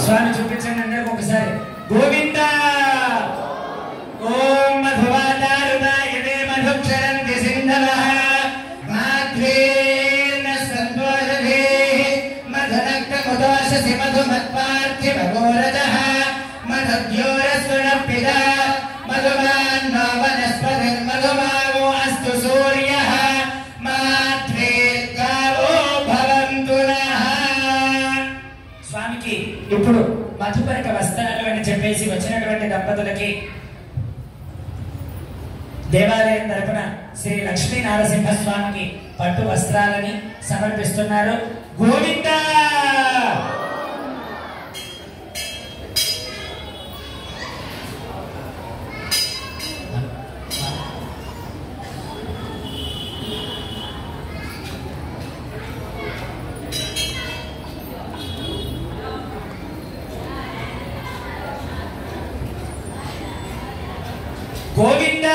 స్వామి చూపించండి అందరికి ఒకసారి గోవింద ఓం మధువాదారుదాయదే మధుక్షరంతి సింధవః మాధ్వేన సంతోషధే మధునక్తముదోషసి మధుమత్పార్థివగోరజః మధుద్యోరస్వనప్పిద మధుమాన్నో వనస్పతిర్మధుమాగో అస్తు సూర్యః మాధ్వేర్గావో భవంతు నః స్వామికి ఇప్పుడు మధుపరక వస్త్రాలు అని చెప్పేసి వచ్చినటువంటి దంపతులకి దేవాలయం తరపున శ్రీ లక్ష్మీ నారసింహ స్వామికి పట్టు వస్త్రాలని సమర్పిస్తున్నారు గోవింద గోవింద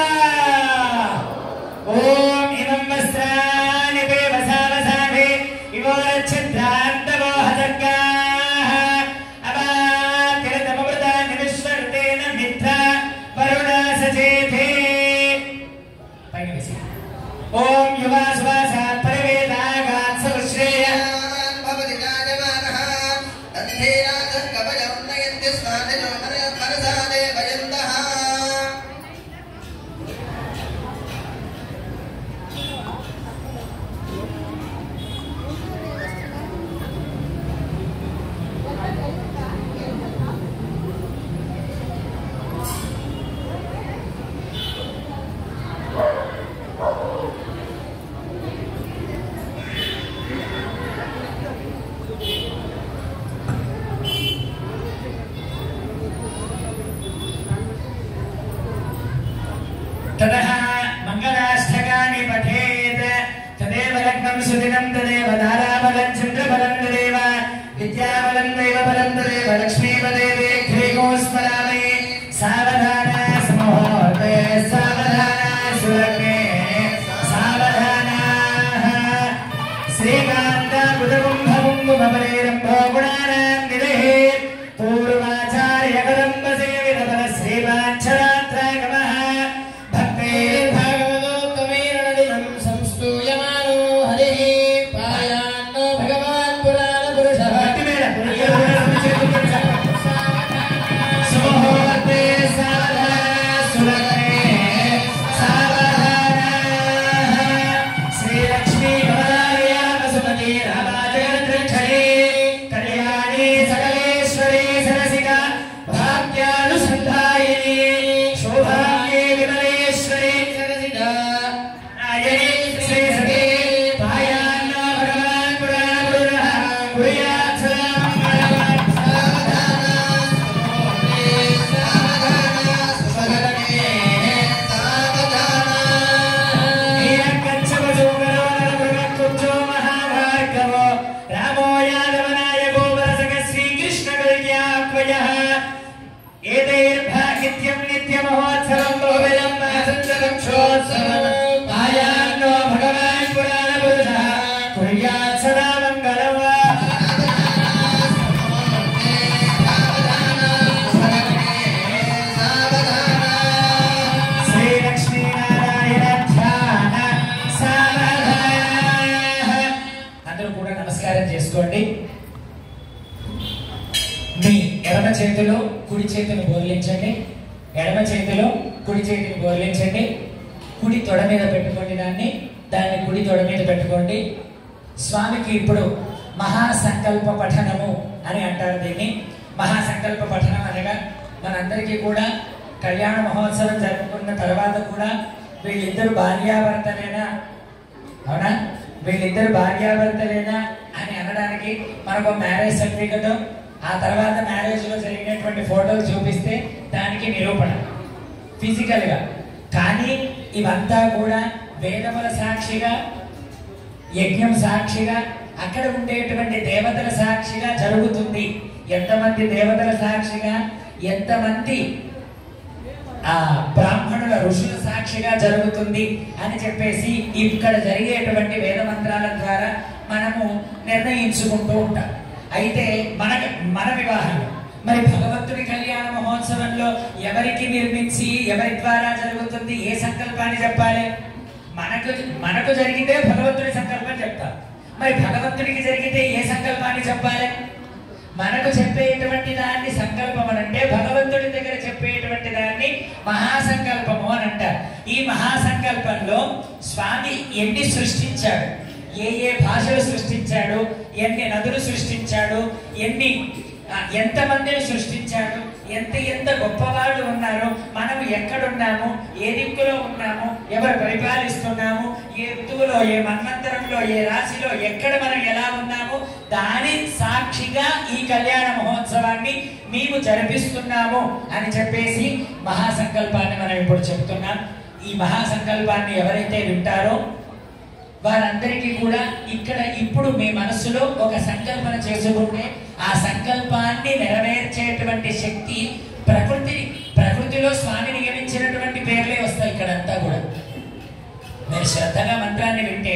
ఓం ఇమం వస్త్రాని వే వసావసాభి ఇవో ఛిద్రాంతవో హతర్గాః అవాతిరతమృతాని విశ్వర్తేన మిథ్ర వరుణా సచేతే పైన వేసి ఓం యువా సువాసా పరివేదాగాత్ సౌశ్రేయ భవతి జాయమానః తంధేరాజः కవయం నయంతి స్నానినో మనసా దేవయంతః ततः मङ्गलाष्टकानि पठेत् तदेव लग्नं सुदिनं तदेव धाराबलं चन्द्रबलं तदेव विद्याबलं दैवबलं तदेव लक्ष्मीपदेवे घ्रीगो स्मरामि सावधान समूहोर्ते सावधान सुलग्ने सावधानाः श्रीकान्ताबुधकुम्भकुङ्कुमपरेरम्भो गुणानां निधेः पूर्वाचार्यकदम्बसेविनपर श्रीवाञ्छरात्रागमः भक्तेर्भागवतोत्तमेरणदिनं संस्तूयमानो हरिः पायान्नो भगवान् पुराणपुरुषः सुमुहूर्ते सावधान सुलग्ने सावधानाः श्रीलक्ष्मी कमलालया वसुमती रामाजगद्रक्षणे कल्याणी सकलेश्वरी सरसिका भाग्यानुसन्धायिनी शोभाग्ये विमलेश्वरी सरसिका नायिनी श्रीसती पायान्न भगवान् पुराणपुरुषः कुर्यात् सदा मङ्गलम् నీలకంచవజోగరో మహాభార్గవో రామో యాదవనాయకో వరసక శ్రీకృష్ణకల్యాత్వయః ఏతైర్భాగిత్యం నిత్యమహోత్సవం బహువిధం సంచరక్షోత్సవం ఆయాన్నో భగవాన్ పురాణపురుషः కుర్యాత్ సదా మంగళం శ్రీలక్ష్మీనారాయణ ధ్యాన సావధాన అందరూ కూడా నమస్కారం చేసుకోండి మీ ఎడమ చేతిలో కుడి చేతిని బోర్లించండి ఎడమ చేతిలో కుడి చేతిని బోర్లించండి కుడి తొడ మీద పెట్టుకోండి దాన్ని దాన్ని కుడి తొడ మీద పెట్టుకోండి స్వామికి ఇప్పుడు మహాసంకల్ప పఠనము అని అంటారు దీన్ని మహాసంకల్ప పఠనం అనగా మనందరికీ కూడా కళ్యాణ మహోత్సవం జరుపుకున్న తర్వాత కూడా వీళ్ళిద్దరు భార్యాభర్తలేనా అవునా వీళ్ళిద్దరు భార్యాభర్తలేనా అని అనడానికి మనకు మ్యారేజ్ సర్టిఫికెట్ ఆ తర్వాత మ్యారేజ్ లో జరిగినటువంటి ఫోటోలు చూపిస్తే దానికి నిరూపణ ఫిజికల్ గా కానీ ఇవంతా కూడా వేదముల సాక్షిగా యజ్ఞం సాక్షిగా అక్కడ ఉండేటువంటి దేవతల సాక్షిగా జరుగుతుంది ఎంతమంది దేవతల సాక్షిగా ఎంతమంది ఆ బ్రాహ్మణుల ఋషుల సాక్షిగా జరుగుతుంది అని చెప్పేసి ఇక్కడ జరిగేటువంటి వేద మంత్రాల ద్వారా మనము నిర్ణయించుకుంటూ ఉంటాం అయితే మన మన వివాహంలో మరి భగవంతుడి కళ్యాణ మహోత్సవంలో ఎవరికి నిర్మించి ఎవరి ద్వారా జరుగుతుంది ఏ సంకల్పాన్ని చెప్పాలి మనకు మనకు జరిగితే భగవంతుడి సంకల్పం చెప్తాం మరి భగవంతుడికి జరిగితే ఏ సంకల్పాన్ని చెప్పాలి మనకు చెప్పేటువంటి దాన్ని సంకల్పం అని అంటే భగవంతుడి దగ్గర చెప్పేటువంటి దాన్ని మహాసంకల్పము అని అంటారు ఈ మహాసంకల్పంలో స్వామి ఎన్ని సృష్టించాడు ఏ ఏ భాషలు సృష్టించాడు ఎన్ని నదులు సృష్టించాడు ఎన్ని ఆ, ఎంతమందిని సృష్టించాడు ఎంత ఎంత గొప్పవాళ్ళు ఉన్నారు మనం ఎక్కడున్నాము ఏ దిక్కులో ఉన్నాము ఎవరు పరిపాలిస్తున్నాము ఏ ఋతువులో ఏ మన్వంతరంలో ఏ రాశిలో ఎక్కడ మనం ఎలా ఉన్నాము దాని సాక్షిగా ఈ కళ్యాణ మహోత్సవాన్ని మేము జరిపిస్తున్నాము అని చెప్పేసి మహాసంకల్పాన్ని మనం ఇప్పుడు చెప్తున్నాం ఈ మహాసంకల్పాన్ని ఎవరైతే వింటారో వారందరికీ కూడా ఇక్కడ ఇప్పుడు మీ మనసులో ఒక సంకల్పన చేసుకుంటే ఆ సంకల్పాన్ని నెరవేర్చేటువంటి శక్తి ప్రకృతి ప్రకృతిలో స్వామి నియమించినటువంటి పేర్లే వస్తాయి ఇక్కడంతా కూడా మీరు శ్రద్ధగా మంత్రాన్ని వింటే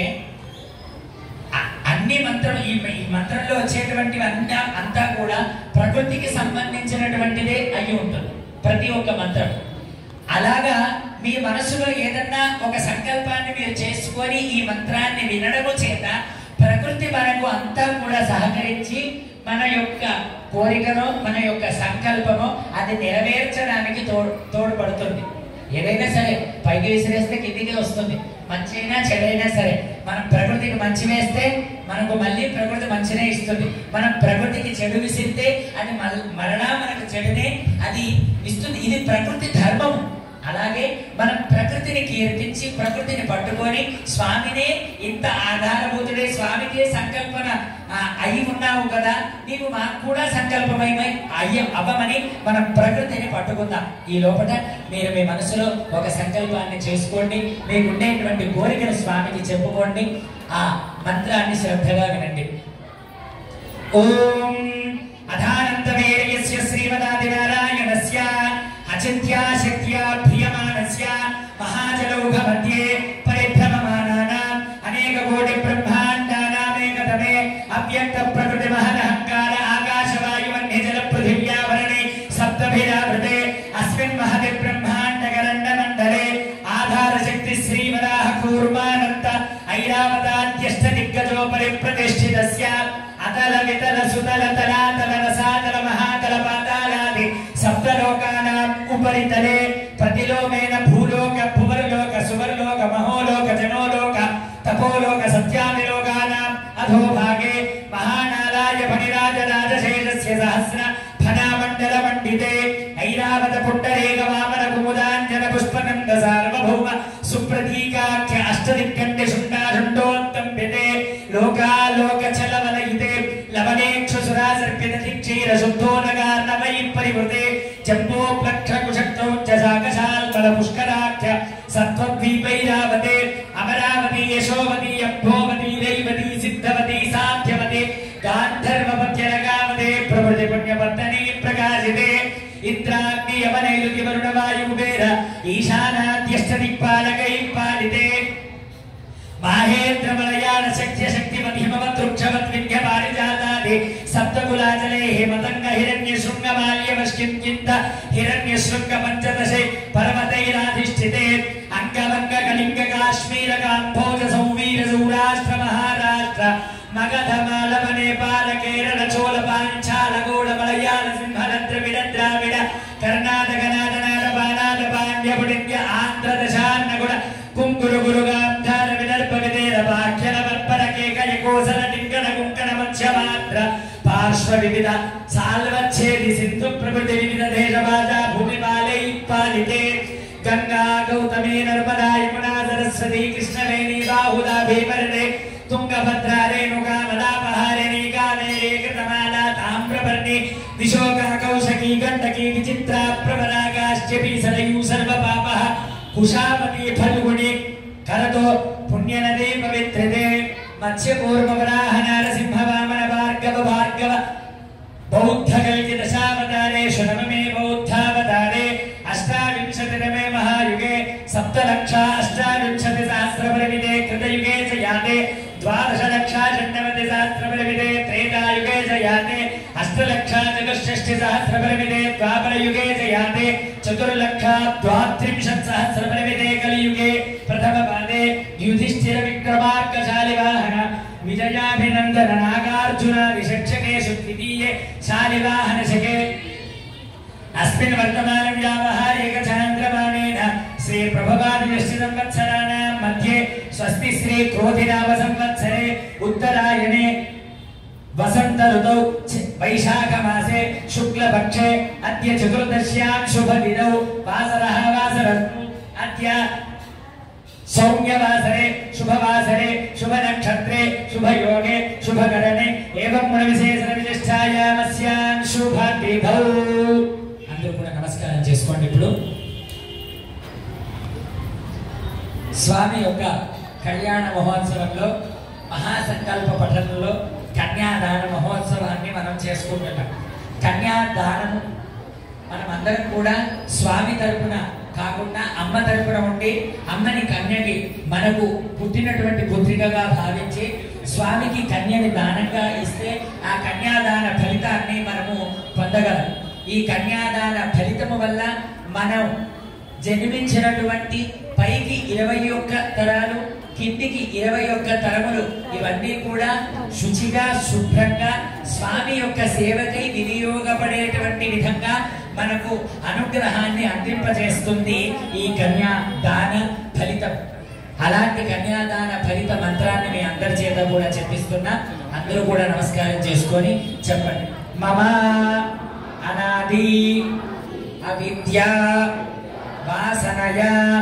అ- అన్ని మంత్రం ఈ ఈ మంత్రంలో వచ్చేటువంటివి అంతా అంతా కూడా ప్రకృతికి సంబంధించినటువంటిదే అయి ఉంటుంది ప్రతి ఒక్క మంత్రం అలాగా మీ మనసులో ఏదన్నా ఒక సంకల్పాన్ని మీరు చేసుకొని ఈ మంత్రాన్ని వినడము చేత ప్రకృతి మనకు అంతా కూడా సహకరించి మన యొక్క కోరికను మన యొక్క సంకల్పము అది నెరవేర్చడానికి తోడు తోడ్పడుతుంది ఏదైనా సరే పైకి విసిరేస్తే కిందికి వస్తుంది మంచి అయినా చెడైనా సరే మనం ప్రకృతికి మంచి వేస్తే మనకు మళ్ళీ ప్రకృతి మంచినే ఇస్తుంది మనం ప్రకృతికి చెడు విసిరితే అది మల్- మరలా మనకు చెడునే అది ఇస్తుంది ఇది ప్రకృతి ధర్మం అలాగే మనం ప్రకృతిని కీర్తించి ప్రకృతిని పట్టుకొని స్వామినే ఇంత ఆధారభూతుడే స్వామికే సంకల్పన ఆ, అయి ఉన్నావు కదా నీవు మాకు కూడా సంకల్పమయమై అయ్య అవ్వమని మనం ప్రకృతిని పట్టుకుందాం ఈ లోపల మీరు మీ మనసులో ఒక సంకల్పాన్ని చేసుకోండి మీకు ఉండేటువంటి కోరికను స్వామికి చెప్పుకోండి ఆ మంత్రాన్ని శ్రద్ధగా వినండి ఓం అధానంతవేర్యస్య శ్రీమదాదినారాయణస్య అచింత్యా శక్త్యా ప్రియమానస్య మహాజలౌఘ మధ్యే పరిభ్రమమానానాం అనేక కోటి బ్రహ్మాండానామేకతమే అవ్యక్త ప్రకృతి మహదహంకార ఆకాశవాయువన్య జల పృథివ్యావరణే సప్తభిరావృతే అస్మిన్ మహతి బ్రహ్మాండగరండ మండలే ఆధార శక్తి శ్రీవరాహ కూర్మానంత ఐరావతాద్యష్ట దిగ్గజోపరి ప్రతిష్ఠితస్య అతల వితల సుతల తలాతల రసాతల మహాతల పాతాలాది సప్తలోకానాం ఉపరితలే ప్రతిలోమేన భూలోక భువర్లోక సువర్లోక మహోలోక జనోలోక తపోలోక సత్యాదిలోకానాం అధోభాగే మహానారాయ ఫణిరాజ రాజశేషస్య సహస్ర ఫణామండల మండితే ఐరావత పుట్టరేగ వామన కుముదాంజన పుష్పనంద సార్వభౌమ సుప్రతీకాఖ్య అష్టదిగ్గండి శుండాశుండోత్తంపితే లోకాలోక చలవలయితే లవనేక్షు సురాసర్పిత దిక్షీర శుద్ధోనగార్ణవై పరివృతే జంబో ప్లక్ష కుశక్తౌ జసాకశాల్మల పుష్కరాఖ్య సత్వద్వీపైరావతే అమరావతి యశోవతి అంభోవతి రైవతి సిద్ధవతి సాధ్యవతి గాంధర్వపత్యరగావతే ప్రభృతి పుణ్యపత్తని ప్రకాశితే ఇంద్రాగ్ని యమనైలుకి వరుణ వాయు కుబేర ఈశానాద్యష్ట దిక్పాలకై పాలితే మాహేంద్రమలయాన శక్తి శక్తిమతి మమతృక్షవత్ విద్య పారిజాతాది సప్తకులాచలే హిమతంగ హిరణ్య శృంగ మాల్యవశ్కింత హిరణ్య శృంగ పంచదశే పర్వతైరాధిష్ఠితే అంగవంగ కళింగ కాశ్మీర కాంభోజ సౌవీర సౌరాష్ట్ర మహారాష్ట్ర మగధ మాలవ నేపాల కేరళ చోళ పాంచాల గోళ మలయాళ సింహల ద్రవిడ ద్రావిడ కర్ణాటక నాదనాద బాణాద పాండ్య పుణ్య ఆంధ్ర దశాన్నగుడ కుంకురు గురుగాంధార విదర్భ విదేర వాక్యల వర్పర కేకయ కోసల టింకణ కుంకణ మధ్యమాత్ర పార్శ్వ వివిధ సాల్వచ్ఛేది సింధు ప్రకృతి వివిధ దేశ భాషా భూమి పాలై పాలితే గంగా గౌతమి నర్మదా యమునా సరస్వతి కృష్ణవేణి బాహుదా భీమరణే తుంగభద్రా రేణుకా మదాపహారిణి కావేరీ కృతమాలా తామ్రపర్ణి విశోకా కౌశకీ గండకీ విచిత్రా ప్రవరాగాశ్చపి సరయూ సర్వపాపః కుశావతి ఫల్గుణి కరతో పుణ్యనదే పవిత్రతే మత్స్యపూర్వవరాహ నరసింహ వామన భార్గవ భార్గవ బౌద్ధ కల్కి దశావతారేషు నవమే బౌద్ధావతారే అష్టావింశతిరమే మహాయుగే సప్తలక్ష అష్టావింశతి సహస్రపరిమితే కృతయుగే చ యాతే ద్వాదశ లక్ష షण्णवति సహస్రపరిమితే త్రేతాయుగే చ యాతే అష్టలక్ష చ చతుషష్టి సహస్ర పరిమితే ద్వాపర యుగే జయాతే చతుర్లక్ష ద్వాత్రింశత్ సహస్ర పరిమితే కలియుగే ప్రథమ పాదే యుధిష్ఠిర విక్రమార్కశాలి వాహన విజయాభినందన నాగార్జున విశక్షకేషు ద్వితీయే శాలివాహన శకే अस्मिन् वर्तमान व्यावहारिक चान्द्रमानेन श्री प्रभवादिवृष्टि संवत्सराणां मध्ये स्वस्ति श्री क्रोधिनाम संवत्सरे उत्तरायणे वसन्त ऋतौ च- वैशाखमासे शुक्लपक्षे अद्य चतुर्दश्यां शुभदिनौ वासरः वासरस्तु अद्य सौम्यवासरे शुभवासरे शुभनक्षत्रे शुभयोगे शुभकरणे एवं गुणविशेषण विशिष्टायामस्यां शुभतिथौ అందరూ కూడా నమస్కారం చేసుకోండి ఇప్పుడు స్వామి యొక్క కళ్యాణ మహోత్సవంలో మహాసంకల్ప పఠనంలో కన్యాదాన మహోత్సవాన్ని మనం చేసుకుంటున్నాం కన్యాదానం మనం అందరం కూడా స్వామి తరపున కాకుండా అమ్మ తరపున ఉండి అమ్మని కన్యకి మనకు పుట్టినటువంటి పుత్రికగా భావించి స్వామికి కన్యని దానంగా ఇస్తే ఆ కన్యాదాన ఫలితాన్ని మనము పొందగలం ఈ కన్యాదాన ఫలితము వల్ల మనం జన్మించినటువంటి పైకి ఇరవై ఒక్క తరాలు కిందికి ఇరవై ఒక్క తరములు ఇవన్నీ కూడా శుచిగా శుభ్రంగా స్వామి యొక్క సేవకై వినియోగపడేటువంటి విధంగా మనకు అనుగ్రహాన్ని అందింపజేస్తుంది ఈ కన్యాదాన ఫలితం అలాంటి కన్యాదాన ఫలిత మంత్రాన్ని మీ అందరి చేత కూడా చెప్పిస్తున్నా అందరూ కూడా నమస్కారం చేసుకొని చెప్పండి మమ అనాది అవిద్య వాసనయ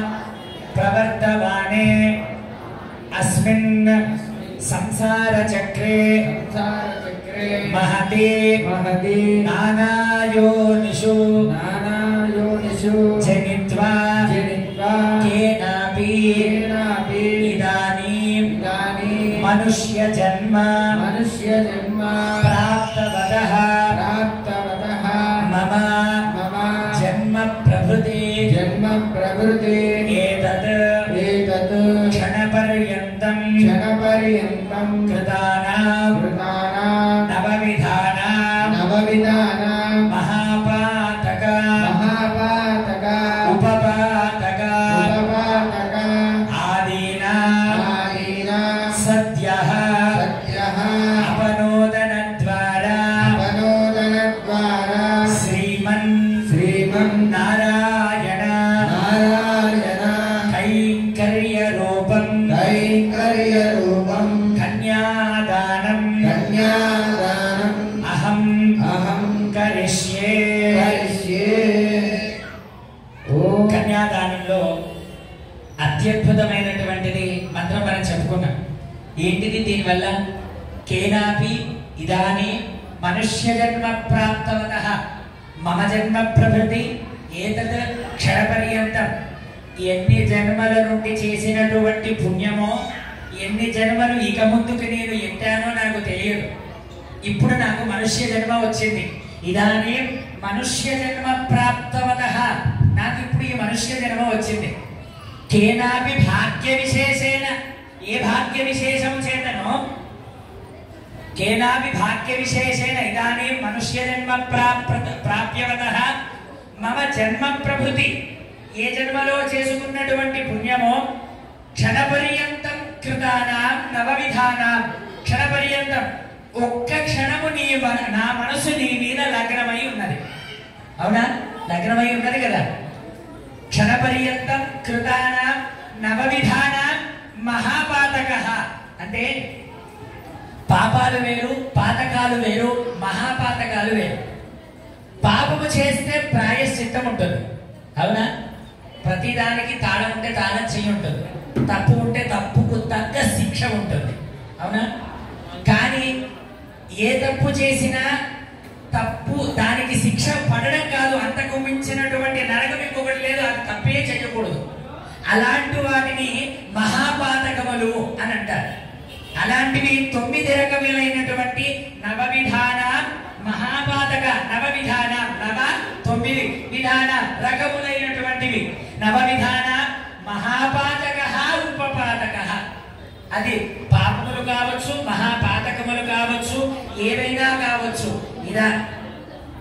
ప్రవర్తమానే అస్మిన్ సంసార చక్రే సంసారచక్రే మహతి మహతి నానాయోనిషు నానాయోనిషు జనిత్వా జనిత్వా కేనాపి కేనాపి ఇదానీం ఇదానీం మనుష్య జన్మ మనుష్య జన్మ ప్రాప్తవతః ప్రాప్తవతః మమ మమ జన్మ ప్రభృతి జన్మ ప్రవృతి ఏతత్ ఏతత్ క్షణపర్యంతం క్షణపర్యంతం కృతానాం కృతానాం నవవిధానాం నవవిధానాం మహాపాతక మహాపాతక ఉపపాతక ఉపపాతక ఆదీనా ఆదీనా సద్యః సత్యః అపనోదన ద్వారా అవనోదనద్వారా శ్రీమన్ శ్రీమన్నారాయణ నారాయణ నారాయణ కైంకర్య రూపం కైంకర్యరూపం కన్యాదానం కన్యాదానం అహం అహం కరిష్యే కరిష్యే ఓ కన్యాదానంలో అత్యద్భుతమైనటువంటిది మంత్రం మనం చెప్పుకున్నాం ఏంటిది దీనివల్ల కేనాపి ఇదాని మనుష్య జన్మ ప్రాప్తవత మమ జన్మ ప్రభృతి ఏతత్ క్షణపర్యంతం ఎన్ని జన్మల నుండి చేసినటువంటి పుణ్యమో ఎన్ని జన్మలు ఇక ముందుకు నేను ఎత్తానో నాకు తెలియదు ఇప్పుడు నాకు మనుష్య జన్మ వచ్చింది ఇదానీ మనుష్య జన్మ ప్రాప్తవత నాకు ఇప్పుడు ఈ మనుష్య జన్మ వచ్చింది కేనాపి భాగ్య విశేషేణ ఏ భాగ్య విశేషం చేతనో కేనాపి భాగ్య విశేషేణ ఇదానీ మనుష్య జన్మ ప్రాప్త ప్రాప్యవత మమ జన్మ ప్రభృతి ఏ జన్మలో చేసుకున్నటువంటి పుణ్యమో క్షణపర్యంతం కృతానాం నవవిధానాం క్షణపర్యంతం ఒక్క క్షణము నీ మన- నా మనసు నీ మీద లగ్నమై ఉన్నది అవునా లగ్నమై ఉన్నది కదా క్షణపర్యంతం కృతానాం నవవిధానాం మహాపాతక అంటే పాపాలు వేరు పాతకాలు వేరు మహాపాతకాలు వేరు పాపము చేస్తే ప్రాయశ్చిత్తం ఉంటుంది అవునా ప్రతిదానికి తాళం ఉంటే తాళం చెయ్యి ఉంటుంది తప్పు ఉంటే తప్పుకు తగ్గ శిక్ష ఉంటుంది అవునా కానీ ఏ తప్పు చేసినా తప్పు దానికి శిక్ష పడడం కాదు అంతకు మించినటువంటి నరకం ఇంకొకటి లేదు అది తప్పే చేయకూడదు అలాంటి వాటిని మహాపాతకములు అని అంటారు అలాంటివి తొమ్మిది రకములైనటువంటి నవ విధాన మహాపాతక నవ విధాన నవ తొమ్మిది విధాన రకములైనటువంటివి నవ విధాన మహాపాతక ఉపపాతక అది పాపములు కావచ్చు మహాపాతకములు కావచ్చు ఏవైనా కావచ్చు ఇదా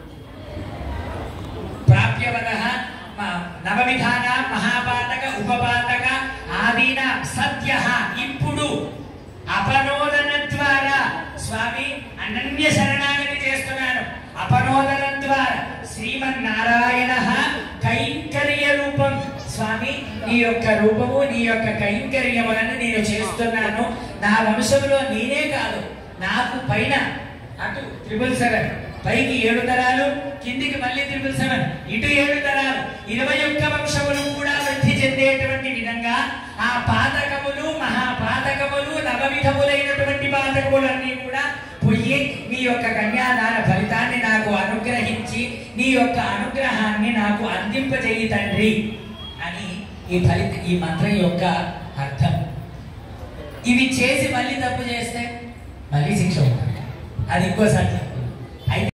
విధాన మహాపాతక ఉపపాతక ఆదీన సత్య ఇప్పుడు అపనోదన ద్వారా స్వామి అనన్య శరణాగతి చేస్తున్నాను అపనోదనం ద్వారా శ్రీమన్నారాయణ కైంకర్య రూపం స్వామి నీ యొక్క రూపము నీ యొక్క కైంకర్యములను నేను చేస్తున్నాను నా వంశంలో నేనే కాదు నాకు పైన అటు త్రిపుల్ సెవెన్ పైకి ఏడు తరాలు కిందికి మళ్ళీ త్రిపుల్ సెవెన్ ఇటు ఏడు తరాలు ఇరవై ఒక్క వంశములు కూడా వృద్ధి చెందేటువంటి విధంగా ఆ పాతకములు మహాపాతకములు నవవిధములైనటువంటి పాతకములన్నీ కూడా పొయ్యి నీ యొక్క కన్యాదాన ఫలితాన్ని నాకు అనుగ్రహించి నీ యొక్క అనుగ్రహాన్ని నాకు అందింపజేయి తండ్రి అని ఈ ఫలిత ఈ మంత్రం యొక్క అర్థం ఇవి చేసి మళ్ళీ తప్పు చేస్తే మళ్ళీ శిక్ష ఉంటుంది అది ఇంకోసారి